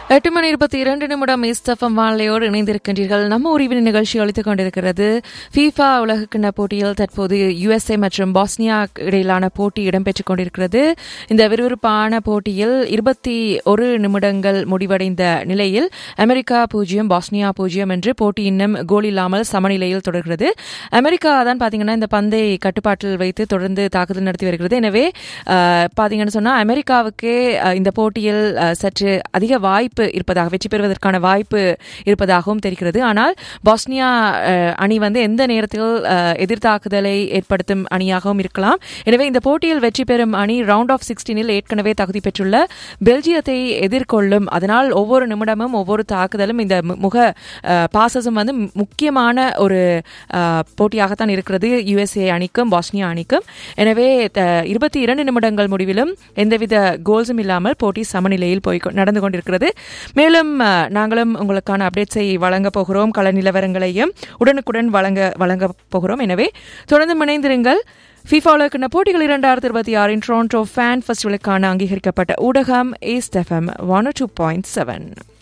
எட்டு மணி இருபத்தி இரண்டு நிமிடம் இஸ்தஃபம் வாழையோடு இணைந்திருக்கின்றீர்கள் நம்ம உரிவின் நிகழ்ச்சி அளித்துக் கொண்டிருக்கிறது ஃபீஃபா உலகக்கிண்ண போட்டியில் தற்போது யுஎஸ்ஏ மற்றும் பாஸ்னியா இடையிலான போட்டி இடம்பெற்றுக் கொண்டிருக்கிறது இந்த விறுவிறுப்பான போட்டியில் இருபத்தி ஒரு நிமிடங்கள் முடிவடைந்த நிலையில் அமெரிக்கா பூஜ்ஜியம் பாஸ்னியா பூஜ்ஜியம் என்று போட்டி இன்னும் கோல் இல்லாமல் சமநிலையில் தொடர்கிறது அமெரிக்கா தான் பாத்தீங்கன்னா இந்த பந்தை கட்டுப்பாட்டில் வைத்து தொடர்ந்து தாக்குதல் நடத்தி வருகிறது எனவே அஹ், பாத்தீங்கன்னு சொன்னா அமெரிக்காவுக்கே அஹ், இந்த போட்டியில் அஹ், சற்று அதிக வாய்ப்பு இருப்பதாக வெற்றி பெறுவதற்கான வாய்ப்பு இருப்பதாகவும் தெரிகிறது ஆனால் பாஸ்னியா அஹ், அணி வந்து எந்த நேரத்தில் அஹ், எதிர்த்தாக்குதலை ஏற்படுத்தும் அணியாகவும் இருக்கலாம் எனவே இந்த போட்டியில் வெற்றி பெறும் அணி ரவுண்ட் ஆஃப் சிக்ஸ்டீனில் ஏற்கனவே தகுதி பெற்றுள்ள பெல்ஜியத்தை எதிர்கொள்ளும் அதனால் ஒவ்வொரு நிமிடமும் ஒவ்வொரு தாக்குதலும் இந்த மு- முக பாசஸும் வந்து மு- முக்கியமான ஒரு அஹ், போட்டியாகத்தான் இருக்கிறது யுஎஸ்ஏ அணிக்கும் பாஸ்னியா அணிக்கும் எனவே இருபத்தி இரண்டு நிமிடங்கள் முடிவிலும் எந்தவித கோல்ஸும் இல்லாமல் போட்டி சமநிலையில் போய் கொ- நடந்து கொண்டிருக்கிறது மேலும் அஹ், நாங்களும் உங்களுக்கான அப்டேட்ஸை வழங்க போகிறோம் கள நிலவரங்களையும் உடனுக்குடன் வழங்க வழங்க போகிறோம் எனவே தொடர்ந்து இணைந்திருங்கள் FIFA உலகக்கிண்ண போட்டிகள் இரண்டாயிரத்தி இருபத்தி ஆறின் டொரண்டோ ஃபேன் ஃபெஸ்டிவலுக்கான அங்கீகரிக்கப்பட்ட ஊடகம் ஏஸ்ட் FM one two point seven